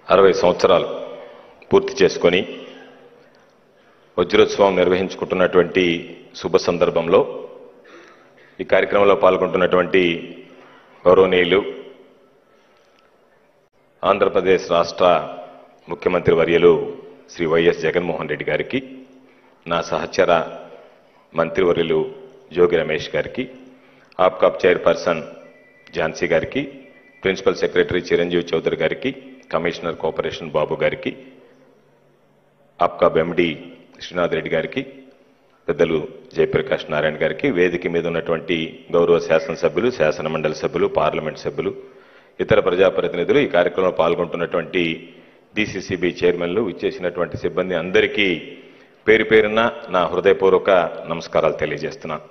అరవై సంవత్సరాలు పూర్తి చేసుకొని వజ్రోత్సవం నిర్వహించుకుంటున్నటువంటి శుభ సందర్భంలో ఈ కార్యక్రమంలో పాల్గొంటున్నటువంటి గౌరవనీయులు ఆంధ్రప్రదేశ్ రాష్ట్ర ముఖ్యమంత్రి వర్యులు శ్రీ వైఎస్ జగన్మోహన్ రెడ్డి గారికి నా సహచర మంత్రివర్యులు జోగి రమేష్ గారికి ఆప్కాప్ చైర్పర్సన్ ఝాన్సీ గారికి ప్రిన్సిపల్ సెక్రటరీ చిరంజీవి చౌదరి గారికి కమిషనర్ కోఆపరేషన్ బాబు గారికి ఆప్కాబ్ ఎండి శ్రీనాథ్ రెడ్డి గారికి పెద్దలు జయప్రకాష్ నారాయణ గారికి వేదిక మీద ఉన్నటువంటి గౌరవ శాసనసభ్యులు శాసన మండలి సభ్యులు పార్లమెంట్ సభ్యులు ఇతర ప్రజాప్రతినిధులు ఈ కార్యక్రమంలో పాల్గొంటున్నటువంటి డిసిసిబి చైర్మన్లు ఇచ్చేసినటువంటి సిబ్బంది అందరికీ పేరు పేరున నా హృదయపూర్వక నమస్కారాలు తెలియజేస్తున్నాను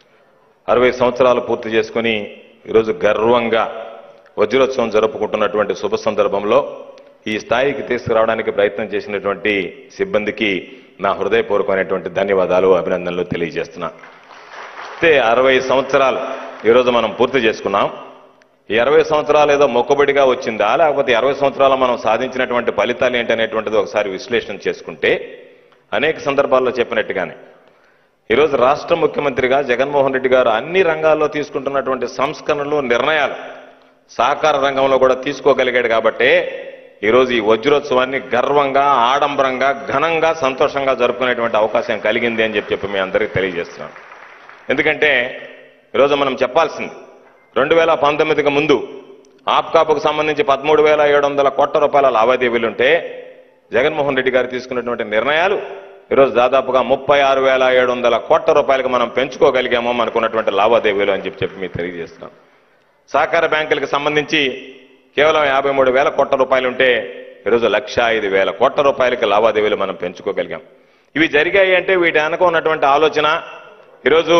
అరవై సంవత్సరాలు పూర్తి చేసుకుని ఈరోజు గర్వంగా వజ్రోత్సవం జరుపుకుంటున్నటువంటి శుభ సందర్భంలో ఈ స్థాయికి తీసుకురావడానికి ప్రయత్నం చేసినటువంటి సిబ్బందికి నా హృదయపూర్వకమైనటువంటి ధన్యవాదాలు అభినందనలు తెలియజేస్తున్నా అయితే అరవై సంవత్సరాలు ఈరోజు మనం పూర్తి చేసుకున్నాం ఈ అరవై సంవత్సరాలు ఏదో మొక్కుబడిగా వచ్చిందా లేకపోతే అరవై సంవత్సరాలు మనం సాధించినటువంటి ఫలితాలు ఏంటనేటువంటిది ఒకసారి విశ్లేషణ చేసుకుంటే అనేక సందర్భాల్లో చెప్పినట్టుగానే ఈరోజు రాష్ట్ర ముఖ్యమంత్రిగా జగన్మోహన్ రెడ్డి గారు అన్ని రంగాల్లో తీసుకుంటున్నటువంటి సంస్కరణలు నిర్ణయాలు సహకార రంగంలో కూడా తీసుకోగలిగాడు కాబట్టే ఈరోజు ఈ వజ్రోత్సవాన్ని గర్వంగా ఆడంబరంగా ఘనంగా సంతోషంగా జరుపుకునేటువంటి అవకాశం కలిగింది అని చెప్పి చెప్పి మీ అందరికీ తెలియజేస్తున్నాను ఎందుకంటే ఈరోజు మనం చెప్పాల్సింది రెండు వేల పంతొమ్మిదికి ముందు ఆప్కాపుకు సంబంధించి పదమూడు వేల ఏడు వందల కోట్ల రూపాయల లావాదేవీలు ఉంటే జగన్మోహన్ రెడ్డి గారు తీసుకున్నటువంటి నిర్ణయాలు ఈరోజు దాదాపుగా ముప్పై ఆరు వేల ఏడు వందల కోట్ల రూపాయలకు మనం పెంచుకోగలిగామో మనకున్నటువంటి లావాదేవీలు అని చెప్పి చెప్పి మీకు తెలియజేస్తున్నాం సహకార బ్యాంకులకు సంబంధించి కేవలం యాభై మూడు వేల కోట్ల రూపాయలు ఉంటే ఈరోజు లక్ష ఐదు వేల కోట్ల రూపాయలకి లావాదేవీలు మనం పెంచుకోగలిగాం ఇవి జరిగాయి అంటే వీటి వెనక ఉన్నటువంటి ఆలోచన ఈరోజు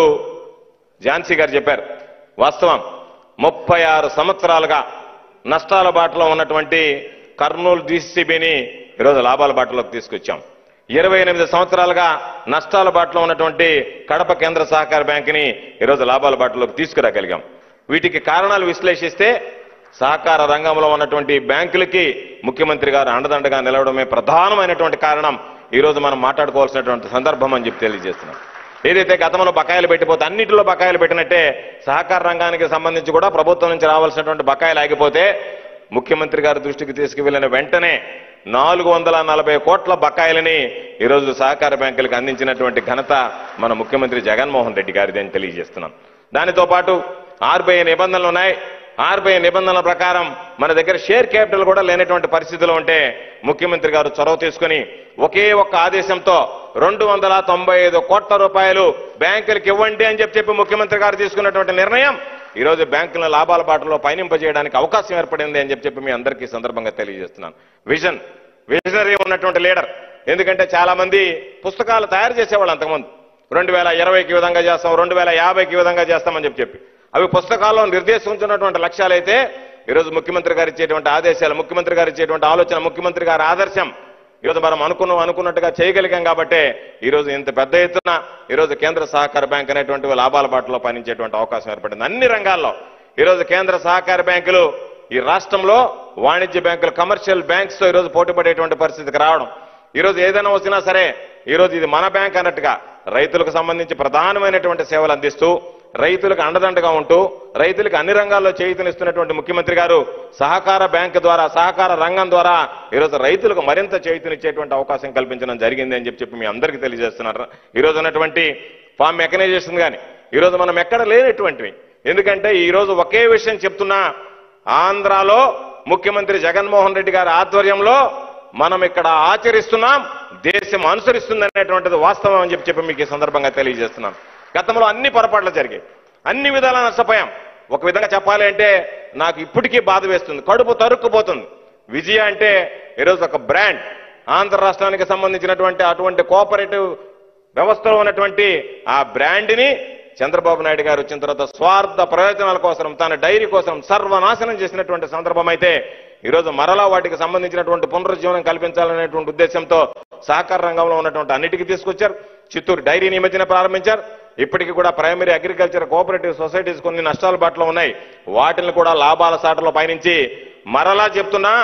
ఝాన్సీ గారు చెప్పారు వాస్తవం ముప్పై ఆరు సంవత్సరాలుగా నష్టాల బాటలో ఉన్నటువంటి కర్నూలు డిసిబిని ఈరోజు లాభాల బాటలోకి తీసుకొచ్చాం ఇరవై ఎనిమిది సంవత్సరాలుగా నష్టాల బాటలో ఉన్నటువంటి కడప కేంద్ర సహకార బ్యాంకుని ఈరోజు లాభాల బాటలోకి తీసుకురాగలిగాం వీటికి కారణాలు విశ్లేషిస్తే సహకార రంగంలో ఉన్నటువంటి బ్యాంకులకి ముఖ్యమంత్రి గారు అండదండగా నిలవడమే ప్రధానమైనటువంటి కారణం ఈ రోజు మనం మాట్లాడుకోవాల్సినటువంటి సందర్భం అని చెప్పి తెలియజేస్తున్నాం ఏదైతే గతంలో బకాయిలు పెట్టిపోతే అన్నింటిలో బకాయిలు పెట్టినట్టే సహకార రంగానికి సంబంధించి కూడా ప్రభుత్వం నుంచి రావాల్సినటువంటి బకాయిలు ఆగిపోతే ముఖ్యమంత్రి గారి దృష్టికి తీసుకువెళ్లిన వెంటనే నాలుగు వందల నలభై కోట్ల బకాయిలని ఈరోజు సహకార బ్యాంకులకు అందించినటువంటి ఘనత మన ముఖ్యమంత్రి జగన్మోహన్ రెడ్డి గారిది అని తెలియజేస్తున్నాం దానితో పాటు ఆర్బీఐ నిబంధనలు ఉన్నాయి ఆర్బీఐ నిబంధనల ప్రకారం మన దగ్గర షేర్ క్యాపిటల్ కూడా లేనటువంటి పరిస్థితిలో ఉంటే ముఖ్యమంత్రి గారు చొరవ తీసుకుని ఒకే ఒక్క ఆదేశంతో రెండు వందల తొంభై ఐదు కోట్ల రూపాయలు బ్యాంకులకు ఇవ్వండి అని చెప్పి చెప్పి ముఖ్యమంత్రి గారు తీసుకున్నటువంటి నిర్ణయం ఈ రోజు బ్యాంకుల లాభాల బాటలో పయనింపజేయడానికి అవకాశం ఏర్పడింది అని చెప్పి చెప్పి మీ అందరికీ ఈ సందర్భంగా తెలియజేస్తున్నాను విజన్ విజనరీ ఉన్నటువంటి లీడర్ ఎందుకంటే చాలా మంది పుస్తకాలు తయారు చేసేవాళ్ళు అంతకుముందు రెండు వేల ఇరవైకి ఈ విధంగా చేస్తాం రెండు వేల యాభైకి ఈ విధంగా చేస్తామని చెప్పి చెప్పి అవి పుస్తకాల్లో నిర్దేశించినటువంటి లక్ష్యాలైతే ఈరోజు ముఖ్యమంత్రి గారు ఇచ్చేటువంటి ఆదేశాలు ముఖ్యమంత్రి గారు ఇచ్చేటువంటి ఆలోచన ముఖ్యమంత్రి గారి ఆదర్శం ఈరోజు మనం అనుకున్నాం అనుకున్నట్టుగా చేయగలిగాం కాబట్టే ఈరోజు ఇంత పెద్ద ఎత్తున ఈరోజు కేంద్ర సహకార బ్యాంక్ అనేటువంటి లాభాల బాటలో పనిచేటువంటి అవకాశం ఏర్పడింది అన్ని రంగాల్లో ఈరోజు కేంద్ర సహకార బ్యాంకులు ఈ రాష్ట్రంలో వాణిజ్య బ్యాంకులు కమర్షియల్ బ్యాంక్స్ తో ఈరోజు పోటీ పడేటువంటి పరిస్థితికి రావడం ఈరోజు ఏదైనా వచ్చినా సరే ఈరోజు ఇది మన బ్యాంక్ అన్నట్టుగా రైతులకు సంబంధించి ప్రధానమైనటువంటి సేవలు అందిస్తూ రైతులకు అండదండగా ఉంటూ రైతులకు అన్ని రంగాల్లో చేయుతనిస్తున్నటువంటి ముఖ్యమంత్రి గారు సహకార బ్యాంక్ ద్వారా సహకార రంగం ద్వారా ఈరోజు రైతులకు మరింత చేయుతనిచ్చేటువంటి అవకాశం కల్పించడం జరిగింది అని చెప్పి చెప్పి మీ అందరికీ తెలియజేస్తున్నారు ఈరోజు ఉన్నటువంటి ఫామ్ మెకనైజేషన్ కానీ ఈరోజు మనం ఎక్కడ లేనటువంటివి ఎందుకంటే ఈ రోజు ఒకే విషయం చెప్తున్నా ఆంధ్రాలో ముఖ్యమంత్రి జగన్మోహన్ రెడ్డి గారి ఆధ్వర్యంలో మనం ఇక్కడ ఆచరిస్తున్నాం దేశం అనుసరిస్తుంది అనేటువంటిది వాస్తవం అని చెప్పి చెప్పి మీకు ఈ సందర్భంగా తెలియజేస్తున్నాం గతంలో అన్ని పొరపాట్లు జరిగాయి అన్ని విధాలా నష్టపోయాం ఒక విధంగా చెప్పాలి అంటే నాకు ఇప్పటికీ బాధ వేస్తుంది కడుపు తరుక్కుపోతుంది విజయ అంటే ఈరోజు ఒక బ్రాండ్ ఆంధ్ర రాష్ట్రానికి సంబంధించినటువంటి అటువంటి కోఆపరేటివ్ వ్యవస్థలో ఉన్నటువంటి ఆ బ్రాండ్ని చంద్రబాబు నాయుడు గారు వచ్చిన తర్వాత స్వార్థ ప్రయోజనాల కోసం తన డైరీ కోసం సర్వనాశనం చేసినటువంటి సందర్భం అయితే ఈరోజు మరలా వాటికి సంబంధించినటువంటి పునరుజ్జీవనం కల్పించాలనేటువంటి ఉద్దేశంతో సహకార రంగంలో ఉన్నటువంటి అన్నిటికీ తీసుకొచ్చారు చిత్తూరు డైరీని ఈ మధ్యన ప్రారంభించారు ఇప్పటికీ కూడా ప్రైమరీ అగ్రికల్చర్ కోఆపరేటివ్ సొసైటీస్ కొన్ని నష్టాల బాటలో ఉన్నాయి వాటిని కూడా లాభాల సాటలో పయనించి మరలా చెప్తున్నా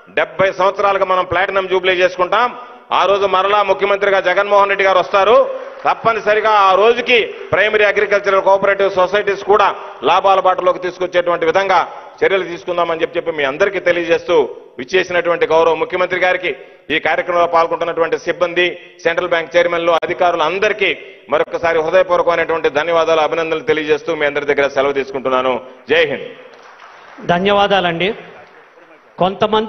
డెబ్బై సంవత్సరాలుగా మనం ప్లాటినం జూబ్లీ చేసుకుంటాం ఆ రోజు మరలా ముఖ్యమంత్రిగా జగన్మోహన్ రెడ్డి గారు వస్తారు తప్పనిసరిగా ఆ రోజుకి ప్రైమరీ అగ్రికల్చరల్ కోఆపరేటివ్ సొసైటీస్ కూడా లాభాల బాటలోకి తీసుకొచ్చేటువంటి విధంగా చర్యలు తీసుకుందామని చెప్పి చెప్పి మీ అందరికీ తెలియజేస్తూ విచ్చేసినటువంటి గౌరవ ముఖ్యమంత్రి గారికి ఈ కార్యక్రమంలో పాల్గొంటున్నటువంటి సిబ్బంది సెంట్రల్ బ్యాంక్ చైర్మన్లు అధికారులు అందరికీ మరొకసారి హృదయపూర్వకమైనటువంటి ధన్యవాదాలు అభినందనలు తెలియజేస్తూ మీ అందరి దగ్గర సెలవు తీసుకుంటున్నాను జై హింద్ ధన్యవాదాలండి కొంతమంది